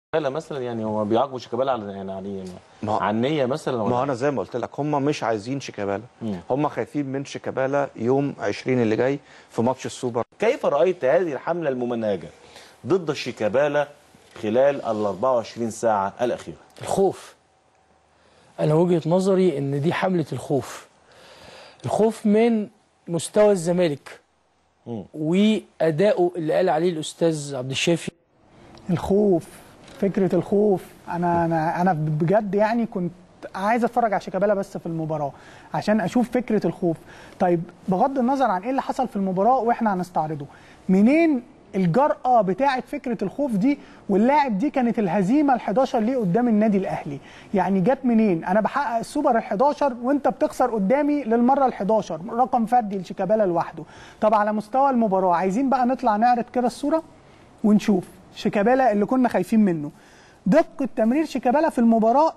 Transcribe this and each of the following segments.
شيكابالا مثلا يعني هو بيعاقبوا شيكابالا على يعني على ما هو- على النيه مثلا ما ولا هو انا زي ما قلت لك هم مش عايزين شيكابالا مم. هم خايفين من شيكابالا يوم 20 اللي جاي في ماتش السوبر كيف رايت هذه الحمله الممنهجه ضد شيكابالا خلال ال 24 ساعه الاخيره الخوف انا وجهة نظري ان دي حملة الخوف الخوف من مستوى الزمالك مم. وادائه اللي قال عليه الاستاذ عبد الشافي الخوف فكره الخوف انا انا انا بجد يعني كنت عايز اتفرج على شيكابالا بس في المباراه عشان اشوف فكره الخوف طيب بغض النظر عن ايه اللي حصل في المباراه واحنا هنستعرضه منين الجرأة بتاعة فكرة الخوف دي واللاعب دي كانت الهزيمة ال 11 ليه قدام النادي الأهلي يعني جت منين أنا بحقق السوبر ال 11 وأنت بتخسر قدامي للمرة ال 11 رقم فردي لشيكابالا لوحده طب على مستوى المباراة عايزين بقى نطلع نعرض كده الصورة ونشوف شيكابالا اللي كنا خايفين منه دقة تمرير شيكابالا في المباراة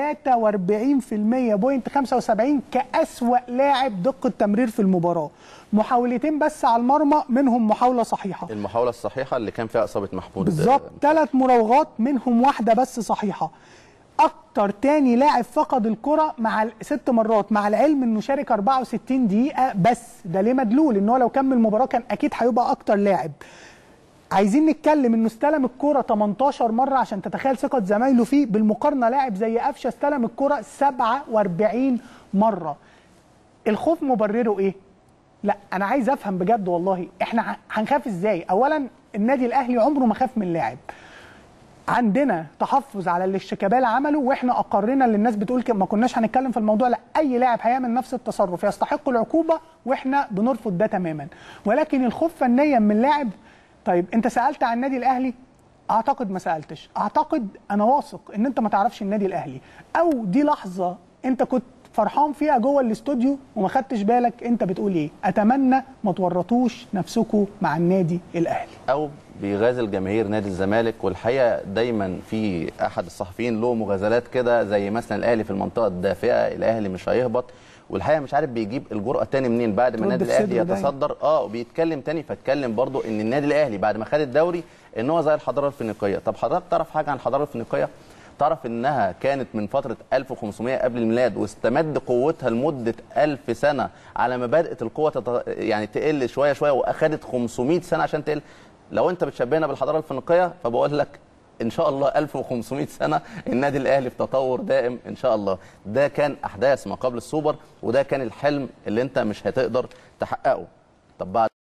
43% بوينت 75 كأسوأ لاعب دقة تمرير في المباراة محاولتين بس على المرمى منهم محاولة صحيحة المحاولة الصحيحة اللي كان فيها إصابة محمود بالظبط ثلاث مراوغات منهم واحدة بس صحيحة أكتر تاني لاعب فقد الكرة مع ال- ست مرات مع العلم إنه شارك 64 دقيقة بس ده ليه مدلول إن هو لو كمل المباراة كان أكيد هيبقى أكتر لاعب عايزين نتكلم انه استلم الكرة 18 مرة عشان تتخيل ثقة زمايله فيه بالمقارنة لاعب زي قفشة استلم الكرة 47 مرة الخوف مبرره ايه؟ لا انا عايز افهم بجد والله احنا ه- هنخاف ازاي؟ اولا النادي الاهلي عمره ما خاف من لاعب عندنا تحفظ على اللي الشيكابالا عمله واحنا اقرنا اللي الناس بتقول كده ما كناش هنتكلم في الموضوع لا اي لاعب هيعمل نفس التصرف يستحق العقوبه واحنا بنرفض ده تماما ولكن الخوف فنيا من لاعب طيب انت سالت عن النادي الاهلي اعتقد ما سالتش اعتقد انا واثق ان انت ما تعرفش النادي الاهلي او دي لحظه انت كنت فرحان فيها جوه الاستوديو وما خدتش بالك انت بتقول ايه اتمنى ما تورطوش نفسكم مع النادي الاهلي او بيغازل جماهير نادي الزمالك والحقيقه دايما في احد الصحفيين له مغازلات كده زي مثلا الاهلي في المنطقه الدافئه الاهلي مش هيهبط والحقيقه مش عارف بيجيب الجرأه تاني منين بعد ما ترد النادي في الاهلي صدره دايما. يتصدر اه وبيتكلم تاني فاتكلم برضو ان النادي الاهلي بعد ما خد الدوري ان هو زي الحضاره الفينيقيه طب حضرتك تعرف حاجه عن الحضاره الفينيقيه تعرف انها كانت من فتره 1500 قبل الميلاد واستمد قوتها لمده 1000 سنه على ما بدات القوه تت... يعني تقل شويه شويه واخدت 500 سنه عشان تقل لو انت بتشبهنا بالحضاره الفينيقيه فبقول لك ان شاء الله 1500 سنه النادي الاهلي في تطور دائم ان شاء الله ده كان احداث ما قبل السوبر وده كان الحلم اللي انت مش هتقدر تحققه طب بعد